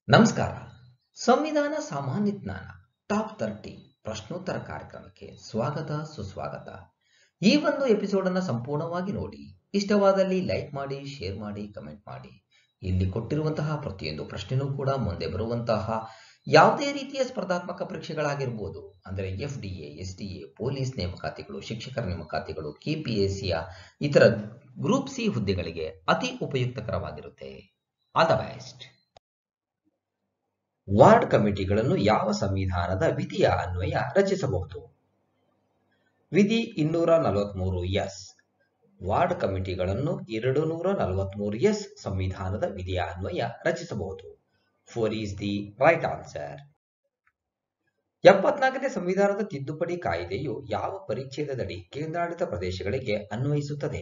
ನಮಸ್ಕಾರ ಸಂವಿಧಾನ ಸಾಮಾನ್ಯ ಜ್ಞಾನ ಟಾಪ್ ತರ್ಟಿ ಪ್ರಶ್ನೋತ್ತರ ಕಾರ್ಯಕ್ರಮಕ್ಕೆ ಸ್ವಾಗತ ಸುಸ್ವಾಗತ ಈ ಒಂದು ಎಪಿಸೋಡ್ ಅನ್ನ ಸಂಪೂರ್ಣವಾಗಿ ನೋಡಿ ಇಷ್ಟವಾದಲ್ಲಿ ಲೈಕ್ ಮಾಡಿ ಶೇರ್ ಮಾಡಿ ಕಮೆಂಟ್ ಮಾಡಿ ಇಲ್ಲಿ ಕೊಟ್ಟಿರುವಂತಹ ಪ್ರತಿಯೊಂದು ಪ್ರಶ್ನೆನೂ ಕೂಡ ಮುಂದೆ ಬರುವಂತಹ ಯಾವುದೇ ರೀತಿಯ ಸ್ಪರ್ಧಾತ್ಮಕ ಪರೀಕ್ಷೆಗಳಾಗಿರ್ಬೋದು ಅಂದರೆ F D A S D A police ನೇಮಕಾತಿಗಳು ಶಿಕ್ಷಕರ ನೇಮಕಾತಿಗಳು ಕೆಪಿಎಸ್ಸಿಯ ಇತರ ಗ್ರೂಪ್ ಸಿ ಹುದ್ದೆಗಳಿಗೆ ಅತಿ ಉಪಯುಕ್ತಕರವಾಗಿರುತ್ತೆ ಆಲ್ ದ ಬೆಸ್ಟ್ ವಾರ್ಡ್ ಕಮಿಟಿಗಳನ್ನು ಯಾವ ಸಂವಿಧಾನದ ವಿಧಿಯ ಅನ್ವಯ ರಚಿಸಬಹುದು ವಿಧಿ ಇನ್ನೂರ ನಲವತ್ಮೂರು ಎಸ್ ವಾರ್ಡ್ ಕಮಿಟಿಗಳನ್ನು ಎರಡು ನೂರ ನಲವತ್ಮೂರು ಎಸ್ ಸಂವಿಧಾನದ ವಿಧಿಯ ಅನ್ವಯ ರಚಿಸಬಹುದು four is the right answer ಎಪ್ಪತ್ನಾಲ್ಕನೇ ಸಂವಿಧಾನದ ತಿದ್ದುಪಡಿ ಕಾಯ್ದೆಯು ಯಾವ ಪರಿಚ್ಛೇದದಡಿ ಕೇಂದ್ರಾಡಳಿತ ಪ್ರದೇಶಗಳಿಗೆ ಅನ್ವಯಿಸುತ್ತದೆ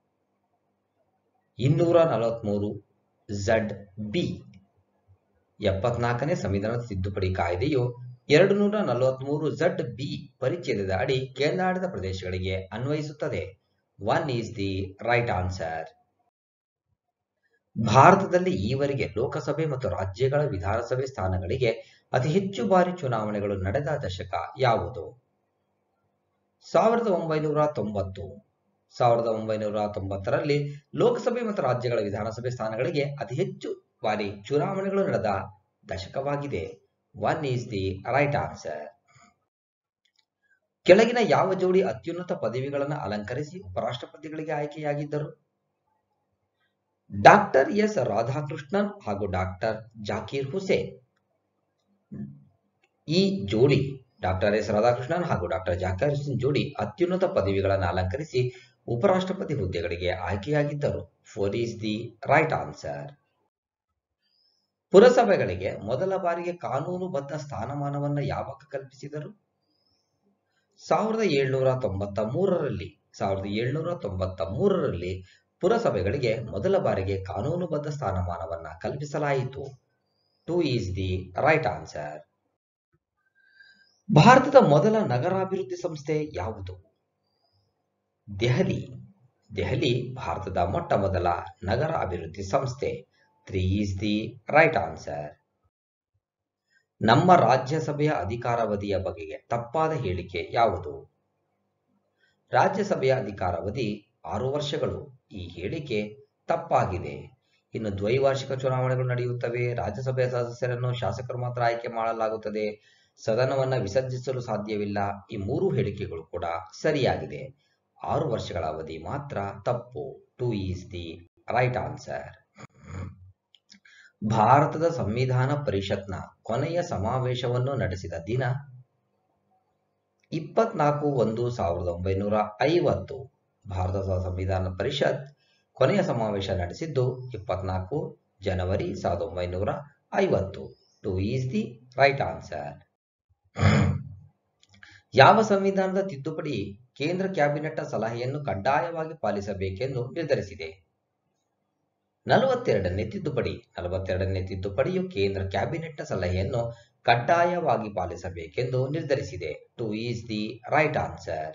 ಇನ್ನೂರ ನಲವತ್ಮೂರು ಝಡ್ ಬಿ ಎಪ್ಪತ್ನಾಲ್ಕನೇ ಸಂವಿಧಾನದ ತಿದ್ದುಪಡಿ ಕಾಯ್ದೆಯು ಎರಡು ನೂರ ನಲವತ್ಮೂರು ಝಡ್ ಬಿ ಪರಿಚ್ಛೇದದ ಅಡಿ ಕೇಂದ್ರಾಡಳಿತ ಪ್ರದೇಶಗಳಿಗೆ ಅನ್ವಯಿಸುತ್ತದೆ one is the right answer ಭಾರತದಲ್ಲಿ ಈವರೆಗೆ ಲೋಕಸಭೆ ಮತ್ತು ರಾಜ್ಯಗಳ ವಿಧಾನಸಭೆ ಸ್ಥಾನಗಳಿಗೆ ಅತಿ ಹೆಚ್ಚು ಬಾರಿ ಚುನಾವಣೆಗಳು ನಡೆದ ದಶಕ ಯಾವುದು ಸಾವಿರದ ಒಂಬೈನೂರ ತೊಂಬತ್ತು ಸಾವಿರದ ಒಂಬೈನೂರ ತೊಂಬತ್ತರಲ್ಲಿ ಲೋಕಸಭೆ ಮತ್ತು ರಾಜ್ಯಗಳ ವಿಧಾನಸಭೆ ಸ್ಥಾನಗಳಿಗೆ ಅತಿ ಹೆಚ್ಚು ಬಾರಿ ಚುನಾವಣೆಗಳು ನಡೆದ ದಶಕವಾಗಿದೆ one is the right answer ಕೆಳಗಿನ ಯಾವ ಜೋಡಿ ಅತ್ಯುನ್ನತ ಪದವಿಗಳನ್ನು ಅಲಂಕರಿಸಿ ಉಪರಾಷ್ಟ್ರಪತಿಗಳಿಗೆ ಆಯ್ಕೆಯಾಗಿದ್ದರು ಡಾಕ್ಟರ್ ಎಸ್ ರಾಧಾಕೃಷ್ಣನ್ ಹಾಗೂ ಡಾಕ್ಟರ್ ಜಾಕೀರ್ ಹುಸೇನ್ ಈ ಜೋಡಿ ಡಾಕ್ಟರ್ ಎಸ್ ರಾಧಾಕೃಷ್ಣನ್ ಹಾಗೂ ಡಾಕ್ಟರ್ ಜಾಕೀರ್ ಹುಸೇನ್ ಜೋಡಿ ಅತ್ಯುನ್ನತ ಪದವಿಗಳನ್ನು ಅಲಂಕರಿಸಿ ಉಪರಾಷ್ಟ್ರಪತಿ ಹುದ್ದೆಗಳಿಗೆ ಆಯ್ಕೆಯಾಗಿದ್ದರು four is the right answer ಪುರಸಭೆಗಳಿಗೆ ಮೊದಲ ಬಾರಿಗೆ ಕಾನೂನುಬದ್ಧ ಸ್ಥಾನಮಾನವನ್ನು ಯಾವಾಗ ಕಲ್ಪಿಸಿದರು ಸಾವಿರದ ಏಳ್ನೂರ ತೊಂಬತ್ತ ಮೂರರಲ್ಲಿ ಸಾವಿರದ ಏಳ್ನೂರ ತೊಂಬತ್ತ ಮೂರರಲ್ಲಿ ಪುರಸಭೆಗಳಿಗೆ ಮೊದಲ ಬಾರಿಗೆ ಕಾನೂನುಬದ್ಧ ಸ್ಥಾನಮಾನವನ್ನ ಕಲ್ಪಿಸಲಾಯಿತು two is the right answer ಭಾರತದ ಮೊದಲ ನಗರಾಭಿವೃದ್ಧಿ ಸಂಸ್ಥೆ ಯಾವುದು ದೆಹಲಿ ದೆಹಲಿ ಭಾರತದ ಮೊಟ್ಟ ಮೊದಲ ನಗರ ಅಭಿವೃದ್ಧಿ ಸಂಸ್ಥೆ three is the right answer ನಮ್ಮ ರಾಜ್ಯಸಭೆಯ ಅಧಿಕಾರಾವಧಿಯ ಬಗೆಗೆ ತಪ್ಪಾದ ಹೇಳಿಕೆ ಯಾವುದು ರಾಜ್ಯಸಭೆಯ ಅಧಿಕಾರಾವಧಿ ಆರು ವರ್ಷಗಳು ಈ ಹೇಳಿಕೆ ತಪ್ಪಾಗಿದೆ ಇನ್ನು ದ್ವೈವಾರ್ಷಿಕ ಚುನಾವಣೆಗಳು ನಡೆಯುತ್ತವೆ ರಾಜ್ಯಸಭೆಯ ಸದಸ್ಯರನ್ನು ಶಾಸಕರು ಮಾತ್ರ ಆಯ್ಕೆ ಮಾಡಲಾಗುತ್ತದೆ ಸದನವನ್ನ ವಿಸರ್ಜಿಸಲು ಸಾಧ್ಯವಿಲ್ಲ ಈ ಮೂರು ಹೇಳಿಕೆಗಳು ಕೂಡ ಸರಿಯಾಗಿದೆ ಆರು ವರ್ಷಗಳ ಅವಧಿ ಮಾತ್ರ ತಪ್ಪು two is the right answer ಭಾರತದ ಸಂವಿಧಾನ ಪರಿಷತ್ನ ಕೊನೆಯ ಸಮಾವೇಶವನ್ನು ನಡೆಸಿದ ದಿನ ಇಪ್ಪತ್ನಾಲ್ಕು ಒಂದು ಸಾವಿರದ ಒಂಬೈನೂರ ಐವತ್ತು ಭಾರತದ ಸಂವಿಧಾನ ಪರಿಷತ್ ಕೊನೆಯ ಸಮಾವೇಶ ನಡೆಸಿದ್ದು ಇಪ್ಪತ್ನಾಲ್ಕು ಜನವರಿ ಸಾವಿರದ ಒಂಬೈನೂರ ಐವತ್ತು two is the right answer ಯಾವ ಸಂವಿಧಾನದ ತಿದ್ದುಪಡಿ ಕೇಂದ್ರ ಕ್ಯಾಬಿನೆಟ್ ಸಲಹೆಯನ್ನು ಕಡ್ಡಾಯವಾಗಿ ಪಾಲಿಸಬೇಕೆಂದು ನಿರ್ಧರಿಸಿದೆ ನಲವತ್ತೆರಡನೇ ತಿದ್ದುಪಡಿ ನಲವತ್ತೆರಡನೇ ತಿದ್ದುಪಡಿಯು ಕೇಂದ್ರ ಕ್ಯಾಬಿನೆಟ್ ಸಲಹೆಯನ್ನು ಕಡ್ಡಾಯವಾಗಿ ಪಾಲಿಸಬೇಕೆಂದು ನಿರ್ಧರಿಸಿದೆ two is the right answer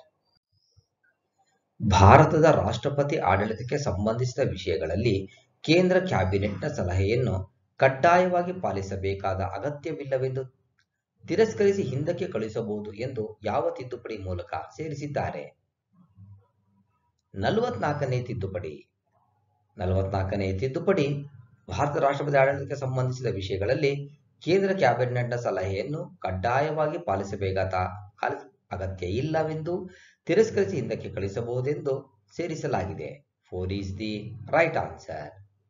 ಭಾರತದ ರಾಷ್ಟ್ರಪತಿ ಆಡಳಿತಕ್ಕೆ ಸಂಬಂಧಿಸಿದ ವಿಷಯಗಳಲ್ಲಿ ಕೇಂದ್ರ ಕ್ಯಾಬಿನೆಟ್ನ ಸಲಹೆಯನ್ನು ಕಡ್ಡಾಯವಾಗಿ ಪಾಲಿಸಬೇಕಾದ ಅಗತ್ಯವಿಲ್ಲವೆಂದು ತಿರಸ್ಕರಿಸಿ ಹಿಂದಕ್ಕೆ ಕಳುಹಿಸಬಹುದು ಎಂದು ಯಾವ ತಿದ್ದುಪಡಿ ಮೂಲಕ ಸೇರಿಸಿದ್ದಾರೆ ನಲವತ್ನಾಲ್ಕನೇ ತಿದ್ದುಪಡಿ ನಲವತ್ನಾಲ್ಕನೇ ತಿದ್ದುಪಡಿ ಭಾರತ ರಾಷ್ಟ್ರಪತಿ ಆಡಳಿತಕ್ಕೆ ಸಂಬಂಧಿಸಿದ ವಿಷಯಗಳಲ್ಲಿ ಕೇಂದ್ರ ಕ್ಯಾಬಿನೆಟ್ನ ಸಲಹೆಯನ್ನು ಕಡ್ಡಾಯವಾಗಿ ಪಾಲಿಸಬೇಕಾದ ಅಗತ್ಯ ಇಲ್ಲವೆಂದು ತಿರಸ್ಕರಿಸಿ ಹಿಂದಕ್ಕೆ ಕಳಿಸಬಹುದೆಂದು ಸೇರಿಸಲಾಗಿದೆ four is the right answer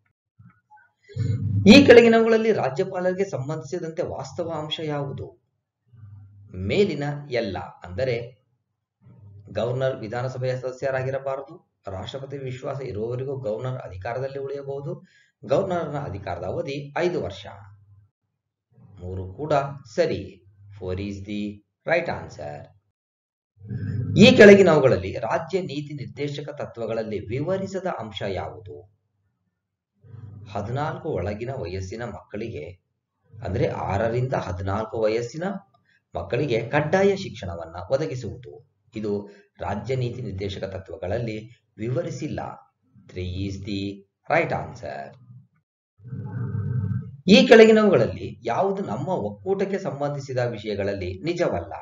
ಈ ಕೆಳಗಿನವುಗಳಲ್ಲಿ ರಾಜ್ಯಪಾಲರಿಗೆ ಸಂಬಂಧಿಸಿದಂತೆ ವಾಸ್ತವ ಅಂಶ ಯಾವುದು ಮೇಲಿನ ಎಲ್ಲ ಅಂದರೆ ಗವರ್ನರ್ ವಿಧಾನಸಭೆಯ ಸದಸ್ಯರಾಗಿರಬಾರದು ರಾಷ್ಟ್ರಪತಿ ವಿಶ್ವಾಸ ಇರುವವರೆಗೂ ಗವರ್ನರ್ ಅಧಿಕಾರದಲ್ಲಿ ಉಳಿಯಬಹುದು ಗವರ್ನರ್ನ ಅಧಿಕಾರದ ಅವಧಿ ಐದು ವರ್ಷ ಮೂರು ಕೂಡ ಸರಿ four is the right answer ಈ ಕೆಳಗಿನವುಗಳಲ್ಲಿ ರಾಜ್ಯ ನೀತಿ ನಿರ್ದೇಶಕ ತತ್ವಗಳಲ್ಲಿ ವಿವರಿಸದ ಅಂಶ ಯಾವುದು ಹದಿನಾಲ್ಕು ಒಳಗಿನ ವಯಸ್ಸಿನ ಮಕ್ಕಳಿಗೆ ಅಂದ್ರೆ ಆರರಿಂದ ಹದಿನಾಲ್ಕು ವಯಸ್ಸಿನ ಮಕ್ಕಳಿಗೆ ಕಡ್ಡಾಯ ಶಿಕ್ಷಣವನ್ನ ಒದಗಿಸುವುದು ಇದು ರಾಜ್ಯ ನೀತಿ ನಿರ್ದೇಶಕ ತತ್ವಗಳಲ್ಲಿ ವಿವರಿಸಿಲ್ಲ three is the right answer ಈ ಕೆಳಗಿನವುಗಳಲ್ಲಿ ಯಾವುದು ನಮ್ಮ ಒಕ್ಕೂಟಕ್ಕೆ ಸಂಬಂಧಿಸಿದ ವಿಷಯಗಳಲ್ಲಿ ನಿಜವಲ್ಲ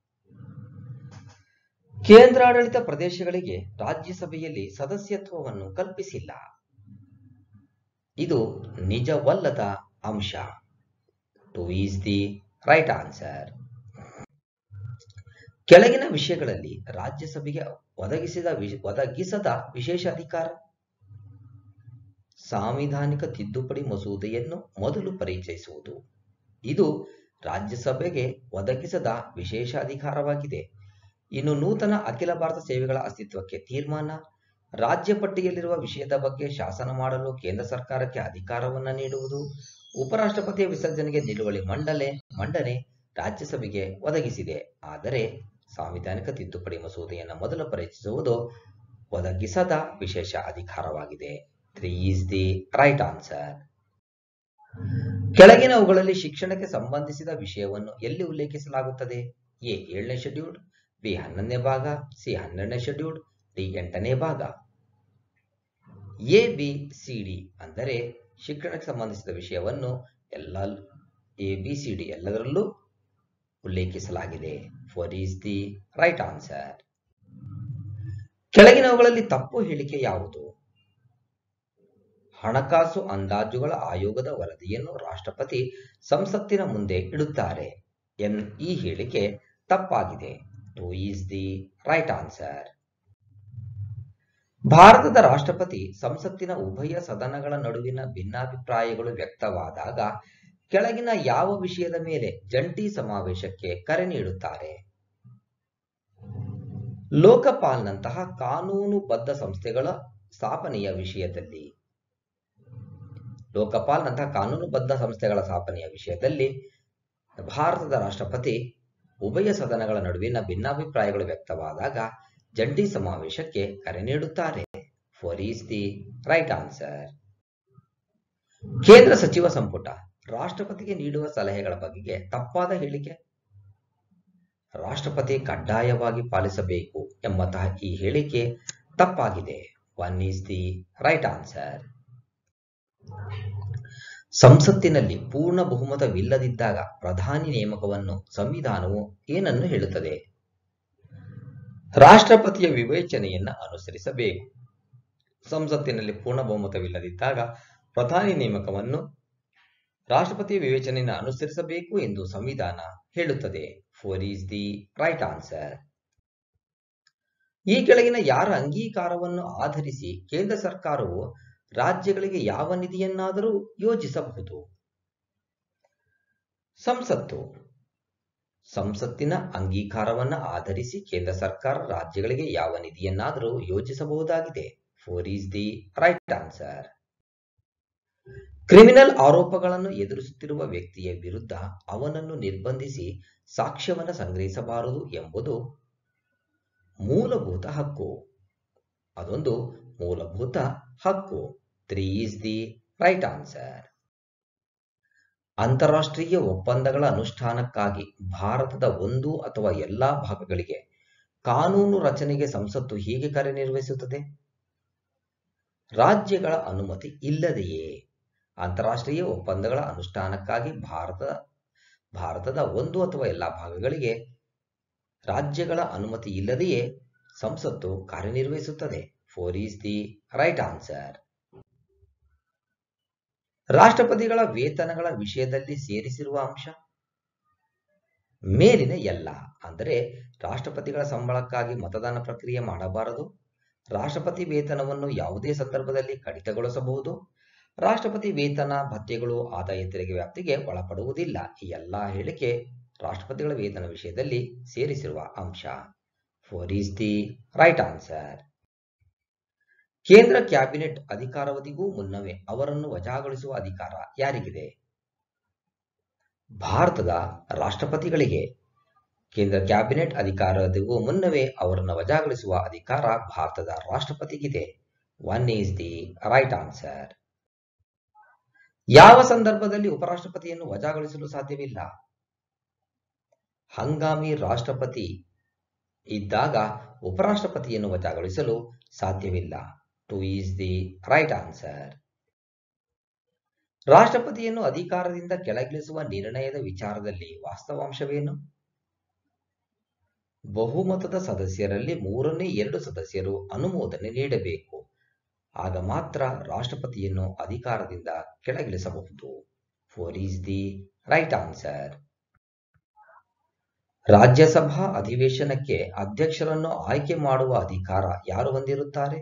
ಕೇಂದ್ರಾಡಳಿತ ಪ್ರದೇಶಗಳಿಗೆ ರಾಜ್ಯಸಭೆಯಲ್ಲಿ ಸದಸ್ಯತ್ವವನ್ನು ಕಲ್ಪಿಸಿಲ್ಲ ಇದು ನಿಜವಲ್ಲದ ಅಂಶ two is the right answer ಕೆಳಗಿನ ವಿಷಯಗಳಲ್ಲಿ ರಾಜ್ಯಸಭೆಗೆ ಒದಗಿಸಿದ ಒದಗಿಸದ ವಿಶೇಷ ಅಧಿಕಾರ ಸಾಂವಿಧಾನಿಕ ತಿದ್ದುಪಡಿ ಮಸೂದೆಯನ್ನು ಮೊದಲು ಪರಿಚಯಿಸುವುದು ಇದು ರಾಜ್ಯಸಭೆಗೆ ಒದಗಿಸದ ವಿಶೇಷ ಅಧಿಕಾರವಾಗಿದೆ ಇನ್ನು ನೂತನ ಅಖಿಲ ಭಾರತ ಸೇವೆಗಳ ಅಸ್ತಿತ್ವಕ್ಕೆ ತೀರ್ಮಾನ ರಾಜ್ಯ ಪಟ್ಟಿಯಲ್ಲಿರುವ ವಿಷಯದ ಬಗ್ಗೆ ಶಾಸನ ಮಾಡಲು ಕೇಂದ್ರ ಸರ್ಕಾರಕ್ಕೆ ಅಧಿಕಾರವನ್ನು ನೀಡುವುದು ಉಪರಾಷ್ಟ್ರಪತಿಯ ವಿಸರ್ಜನೆಗೆ ನಿಲುವಳಿ ಮಂಡನೆ ಮಂಡನೆ ರಾಜ್ಯಸಭೆಗೆ ಒದಗಿಸಿದೆ ಆದರೆ ಸಾಂವಿಧಾನಿಕ ತಿದ್ದುಪಡಿ ಮಸೂದೆಯನ್ನು ಮೊದಲು ಪರಿಚಯಿಸುವುದು ಒದಗಿಸದ ವಿಶೇಷ ಅಧಿಕಾರವಾಗಿದೆ three is the right answer ಕೆಳಗಿನವುಗಳಲ್ಲಿ ಶಿಕ್ಷಣಕ್ಕೆ ಸಂಬಂಧಿಸಿದ ವಿಷಯವನ್ನು ಎಲ್ಲಿ ಉಲ್ಲೇಖಿಸಲಾಗುತ್ತದೆ ಎ ಏಳನೇ ಶೆಡ್ಯೂಲ್ ಬಿ ಹನ್ನೊಂದನೇ ಭಾಗ ಸಿ ಹನ್ನೆರಡನೇ ಶೆಡ್ಯೂಲ್ ಡಿ ಎಂಟನೇ ಭಾಗ ಎ ಬಿ ಸಿ ಡಿ ಅಂದರೆ ಶಿಕ್ಷಣಕ್ಕೆ ಸಂಬಂಧಿಸಿದ ವಿಷಯವನ್ನು ಎಲ್ಲ ಎ ಬಿ ಸಿ ಡಿ ಎಲ್ಲದರಲ್ಲೂ ಉಲ್ಲೇಖಿಸಲಾಗಿದೆ four is the right answer ಕೆಳಗಿನವುಗಳಲ್ಲಿ ತಪ್ಪು ಹೇಳಿಕೆ ಯಾವುದು ಹಣಕಾಸು ಅಂದಾಜುಗಳ ಆಯೋಗದ ವರದಿಯನ್ನು ರಾಷ್ಟ್ರಪತಿ ಸಂಸತ್ತಿನ ಮುಂದೆ ಇಡುತ್ತಾರೆ ಎನ್ ಈ ಹೇಳಿಕೆ ತಪ್ಪಾಗಿದೆ two is the right answer ಭಾರತದ ರಾಷ್ಟ್ರಪತಿ ಸಂಸತ್ತಿನ ಉಭಯ ಸದನಗಳ ನಡುವಿನ ಭಿನ್ನಾಭಿಪ್ರಾಯಗಳು ವ್ಯಕ್ತವಾದಾಗ ಕೆಳಗಿನ ಯಾವ ವಿಷಯದ ಮೇಲೆ ಜಂಟಿ ಸಮಾವೇಶಕ್ಕೆ ಕರೆ ನೀಡುತ್ತಾರೆ ಲೋಕಪಾಲ್ನಂತಹ ಕಾನೂನುಬದ್ಧ ಸಂಸ್ಥೆಗಳ ಸ್ಥಾಪನೆಯ ವಿಷಯದಲ್ಲಿ ಲೋಕಪಾಲ್ನಂತಹ ಕಾನೂನುಬದ್ಧ ಸಂಸ್ಥೆಗಳ ಸ್ಥಾಪನೆಯ ವಿಷಯದಲ್ಲಿ ಭಾರತದ ರಾಷ್ಟ್ರಪತಿ ಉಭಯ ಸದನಗಳ ನಡುವಿನ ಭಿನ್ನಾಭಿಪ್ರಾಯಗಳು ವ್ಯಕ್ತವಾದಾಗ ಜಂಟಿ ಸಮಾವೇಶಕ್ಕೆ ಕರೆ ನೀಡುತ್ತಾರೆ four is the right answer ಕೇಂದ್ರ ಸಚಿವ ಸಂಪುಟ ರಾಷ್ಟ್ರಪತಿಗೆ ನೀಡುವ ಸಲಹೆಗಳ ಬಗೆಗೆ ತಪ್ಪಾದ ಹೇಳಿಕೆ ರಾಷ್ಟ್ರಪತಿ ಕಡ್ಡಾಯವಾಗಿ ಪಾಲಿಸಬೇಕು ಎಂಬಂತಹ ಈ ಹೇಳಿಕೆ ತಪ್ಪಾಗಿದೆ one is the right answer ಸಂಸತ್ತಿನಲ್ಲಿ ಪೂರ್ಣ ಬಹುಮತವಿಲ್ಲದಿದ್ದಾಗ ಪ್ರಧಾನಿ ನೇಮಕವನ್ನು ಸಂವಿಧಾನವು ಏನನ್ನು ಹೇಳುತ್ತದೆ ರಾಷ್ಟ್ರಪತಿಯ ವಿವೇಚನೆಯನ್ನು ಅನುಸರಿಸಬೇಕು ಸಂಸತ್ತಿನಲ್ಲಿ ಪೂರ್ಣ ಬಹುಮತವಿಲ್ಲದಿದ್ದಾಗ ಪ್ರಧಾನಿ ನೇಮಕವನ್ನು ರಾಷ್ಟ್ರಪತಿಯ ವಿವೇಚನೆಯನ್ನು ಅನುಸರಿಸಬೇಕು ಎಂದು ಸಂವಿಧಾನ ಹೇಳುತ್ತದೆ four is the right answer ಈ ಕೆಳಗಿನ ಯಾರ ಅಂಗೀಕಾರವನ್ನು ಆಧರಿಸಿ ಕೇಂದ್ರ ಸರ್ಕಾರವು ರಾಜ್ಯಗಳಿಗೆ ಯಾವ ನಿಧಿಯನ್ನಾದರೂ ಯೋಜಿಸಬಹುದು ಸಂಸತ್ತು ಸಂಸತ್ತಿನ ಅಂಗೀಕಾರವನ್ನು ಆಧರಿಸಿ ಕೇಂದ್ರ ಸರ್ಕಾರ ರಾಜ್ಯಗಳಿಗೆ ಯಾವ ನಿಧಿಯನ್ನಾದರೂ ಯೋಜಿಸಬಹುದಾಗಿದೆ four is the right answer criminal ಆರೋಪಗಳನ್ನು ಎದುರಿಸುತ್ತಿರುವ ವ್ಯಕ್ತಿಯ ವಿರುದ್ಧ ಅವನನ್ನು ನಿರ್ಬಂಧಿಸಿ ಸಾಕ್ಷ್ಯವನ್ನು ಸಂಗ್ರಹಿಸಬಾರದು ಎಂಬುದು ಮೂಲಭೂತ ಹಕ್ಕು ಅದೊಂದು ಮೂಲಭೂತ ಹಕ್ಕು three is the right answer ಅಂತಾರಾಷ್ಟ್ರೀಯ ಒಪ್ಪಂದಗಳ ಅನುಷ್ಠಾನಕ್ಕಾಗಿ ಭಾರತದ ಒಂದು ಅಥವಾ ಎಲ್ಲಾ ಭಾಗಗಳಿಗೆ ಕಾನೂನು ರಚನೆಗೆ ಸಂಸತ್ತು ಹೇಗೆ ಕಾರ್ಯನಿರ್ವಹಿಸುತ್ತದೆ ರಾಜ್ಯಗಳ ಅನುಮತಿ ಇಲ್ಲದೆಯೇ ಅಂತಾರಾಷ್ಟ್ರೀಯ ಒಪ್ಪಂದಗಳ ಅನುಷ್ಠಾನಕ್ಕಾಗಿ ಭಾರತ ಭಾರತದ ಒಂದು ಅಥವಾ ಎಲ್ಲಾ ಭಾಗಗಳಿಗೆ ರಾಜ್ಯಗಳ ಅನುಮತಿ ಇಲ್ಲದೆಯೇ ಸಂಸತ್ತು ಕಾರ್ಯನಿರ್ವಹಿಸುತ್ತದೆ four is the right answer ರಾಷ್ಟ್ರಪತಿಗಳ ವೇತನಗಳ ವಿಷಯದಲ್ಲಿ ಸೇರಿಸಿರುವ ಅಂಶ ಮೇಲಿನ ಎಲ್ಲ ಅಂದರೆ ರಾಷ್ಟ್ರಪತಿಗಳ ಸಂಬಳಕ್ಕಾಗಿ ಮತದಾನ ಪ್ರಕ್ರಿಯೆ ಮಾಡಬಾರದು ರಾಷ್ಟ್ರಪತಿ ವೇತನವನ್ನು ಯಾವುದೇ ಸಂದರ್ಭದಲ್ಲಿ ಕಡಿತಗೊಳಿಸಬಹುದು ರಾಷ್ಟ್ರಪತಿ ವೇತನ ಭತ್ಯೆಗಳು ಆದಾಯ ತೆರಿಗೆ ವ್ಯಾಪ್ತಿಗೆ ಒಳಪಡುವುದಿಲ್ಲ ಈ ಎಲ್ಲಾ ಹೇಳಿಕೆ ರಾಷ್ಟ್ರಪತಿಗಳ ವೇತನ ವಿಷಯದಲ್ಲಿ ಸೇರಿಸಿರುವ ಅಂಶ four is the right answer ಕೇಂದ್ರ ಕ್ಯಾಬಿನೆಟ್ ಅಧಿಕಾರಾವಧಿಗೂ ಮುನ್ನವೇ ಅವರನ್ನು ವಜಾಗೊಳಿಸುವ ಅಧಿಕಾರ ಯಾರಿಗಿದೆ ಭಾರತದ ರಾಷ್ಟ್ರಪತಿಗಳಿಗೆ ಕೇಂದ್ರ ಕ್ಯಾಬಿನೆಟ್ ಅಧಿಕಾರದಿಗೂ ಮುನ್ನವೇ ಅವರನ್ನು ವಜಾಗೊಳಿಸುವ ಅಧಿಕಾರ ಭಾರತದ ರಾಷ್ಟ್ರಪತಿಗಿದೆ one is the right answer ಯಾವ ಸಂದರ್ಭದಲ್ಲಿ ಉಪರಾಷ್ಟ್ರಪತಿಯನ್ನು ವಜಾಗೊಳಿಸಲು ಸಾಧ್ಯವಿಲ್ಲ ಹಂಗಾಮಿ ರಾಷ್ಟ್ರಪತಿ ಇದ್ದಾಗ ಉಪರಾಷ್ಟ್ರಪತಿಯನ್ನು ವಜಾಗೊಳಿಸಲು ಸಾಧ್ಯವಿಲ್ಲ two is the right answer ರಾಷ್ಟ್ರಪತಿಯನ್ನು ಅಧಿಕಾರದಿಂದ ಕೆಳಗಿಳಿಸುವ ನಿರ್ಣಯದ ವಿಚಾರದಲ್ಲಿ ವಾಸ್ತವಾಂಶವೇನು ಬಹುಮತದ ಸದಸ್ಯರಲ್ಲಿ ಮೂರನೇ ಎರಡು ಸದಸ್ಯರು ಅನುಮೋದನೆ ನೀಡಬೇಕು ಆಗ ಮಾತ್ರ ರಾಷ್ಟ್ರಪತಿಯನ್ನು ಅಧಿಕಾರದಿಂದ ಕೆಳಗಿಳಿಸಬಹುದು four is the right answer ರಾಜ್ಯಸಭಾ ಅಧಿವೇಶನಕ್ಕೆ ಅಧ್ಯಕ್ಷರನ್ನು ಆಯ್ಕೆ ಮಾಡುವ ಅಧಿಕಾರ ಯಾರು ಹೊಂದಿರುತ್ತಾರೆ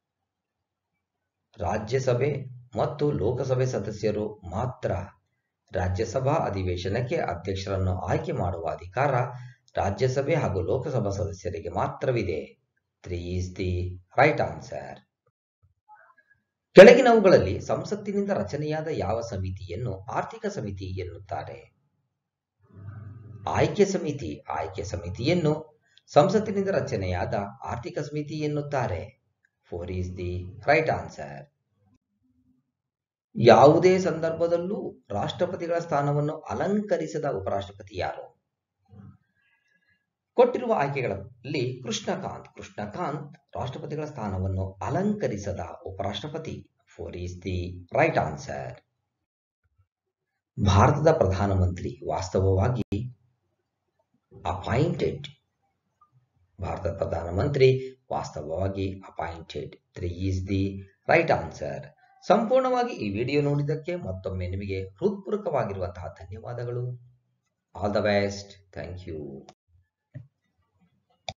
ರಾಜ್ಯಸಭೆ ಮತ್ತು ಲೋಕಸಭೆ ಸದಸ್ಯರು ಮಾತ್ರ ರಾಜ್ಯಸಭಾ ಅಧಿವೇಶನಕ್ಕೆ ಅಧ್ಯಕ್ಷರನ್ನು ಆಯ್ಕೆ ಮಾಡುವ ಅಧಿಕಾರ ರಾಜ್ಯಸಭೆ ಹಾಗೂ ಲೋಕಸಭಾ ಸದಸ್ಯರಿಗೆ ಮಾತ್ರವಿದೆ three is the right answer ಕೆಳಗಿನವುಗಳಲ್ಲಿ ಸಂಸತ್ತಿನಿಂದ ರಚನೆಯಾದ ಯಾವ ಸಮಿತಿಯನ್ನು ಆರ್ಥಿಕ ಸಮಿತಿ ಎನ್ನುತ್ತಾರೆ ಆಯ್ಕೆ ಸಮಿತಿ ಆಯ್ಕೆ ಸಮಿತಿಯನ್ನು ಸಂಸತ್ತಿನಿಂದ ರಚನೆಯಾದ ಆರ್ಥಿಕ ಸಮಿತಿ ಎನ್ನುತ್ತಾರೆ four is the right answer ಯಾವುದೇ ಸಂದರ್ಭದಲ್ಲೂ ರಾಷ್ಟ್ರಪತಿಗಳ ಸ್ಥಾನವನ್ನು ಅಲಂಕರಿಸದ ಉಪರಾಷ್ಟ್ರಪತಿ ಯಾರು ಕೊಟ್ಟಿರುವ ಆಯ್ಕೆಗಳಲ್ಲಿ ಕೃಷ್ಣಕಾಂತ್ ಕೃಷ್ಣಕಾಂತ್ ರಾಷ್ಟ್ರಪತಿಗಳ ಸ್ಥಾನವನ್ನು ಅಲಂಕರಿಸದ ಉಪರಾಷ್ಟ್ರಪತಿ four is the right answer ಭಾರತದ ಪ್ರಧಾನಮಂತ್ರಿ ವಾಸ್ತವವಾಗಿ ಅಪಾಯಿಂಟೆಡ್ ಭಾರತದ ಪ್ರಧಾನಮಂತ್ರಿ ವಾಸ್ತವವಾಗಿ appointed three is the right answer ಸಂಪೂರ್ಣವಾಗಿ ಈ ವಿಡಿಯೋ ನೋಡಿದ್ದಕ್ಕೆ ಮತ್ತೊಮ್ಮೆ ನಿಮಗೆ ಹೃತ್ಪೂರ್ವಕವಾಗಿರುವಂತಹ ಧನ್ಯವಾದಗಳು all the best thank you